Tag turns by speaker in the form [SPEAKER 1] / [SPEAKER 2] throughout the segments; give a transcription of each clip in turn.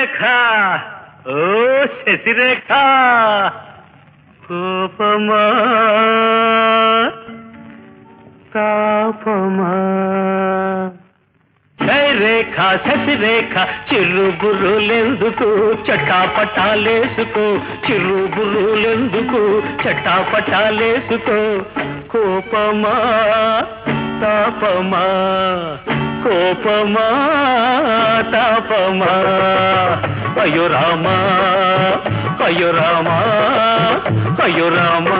[SPEAKER 1] శశిరేఖ ఓ శశిరేఖ కోపమా తాపమా జై రేఖ శశిరేఖ చిరుబురులెందుకు చటాపటాలేసుకో చిరుబురులెందుకు చటాపటాలేసుకో కోపమా తాపమా కోపమా తాపమా అయ్యో రామా అయ్యో రామా అయ్యో రామా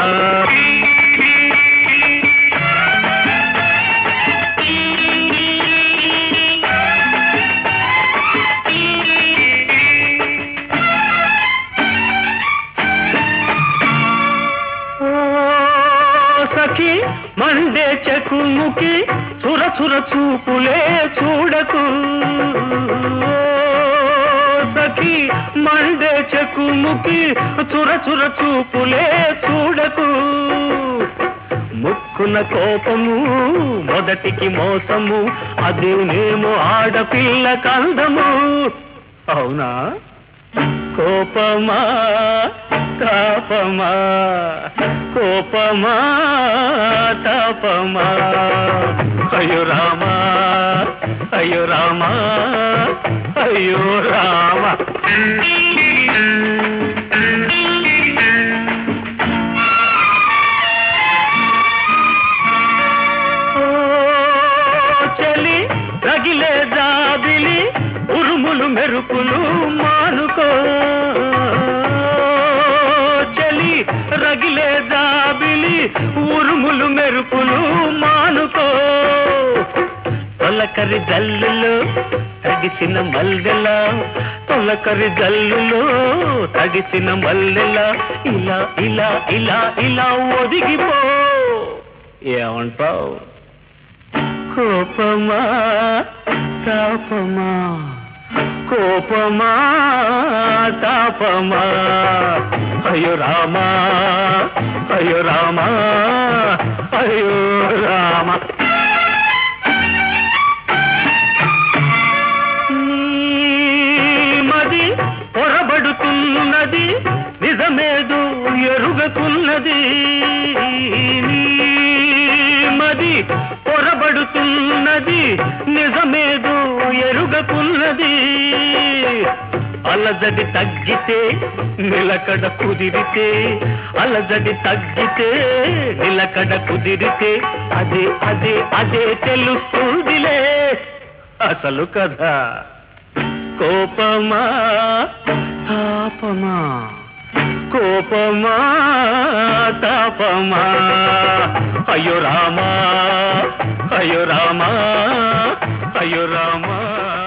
[SPEAKER 1] ఓ సఖి మండే చకుముకి చుర చుర చూపులే చూడకు ఓ సఖి మండే చకుముకి చుర చుర చూపులే చూడకు ముక్కున కోపము మొదటికి మోసము అదేనేమో ఆడపిల్ల కందము అవునా కోపమా తాపమా కోపమా తాపమా అయ్యో రామా అయ్యో రామా అయ్యో రామ ఓ చలి రగిలే జాబిలి ఉరుములు మెరుపులు మానుకో చలి రగిలే జాబిలి ఉరుములు మెరుపులు మానుకో తొలకరి జల్లులో తగిసిన మల్లెల తొలకరి జల్లులో తగిసిన మల్లెల ఇలా ఇలా ఇలా ఇలా ఒదిగిపో ఏమంటావు కోపమా తాపమా కోపమా తాపమా అయ్యో రామా అయ్యో రామా అయ్యో రామ మది పొరబడుతున్నది నిజమేదు ఎరుగకున్నది నీ మది పొరబడుతున్నది నిజమేదు ఎరుగకున్నది అలజడి తగ్గితే నిలకడ కుదిరితే అలజడి తగ్గితే నిలకడ కుదిరితే అదే అదే అదే తెలుస్తుందిలే అసలు కదా కోపమా తాపమా కోపమా తాపమా అయ్యో రామా అయ్యో రామా అయ్యో రామా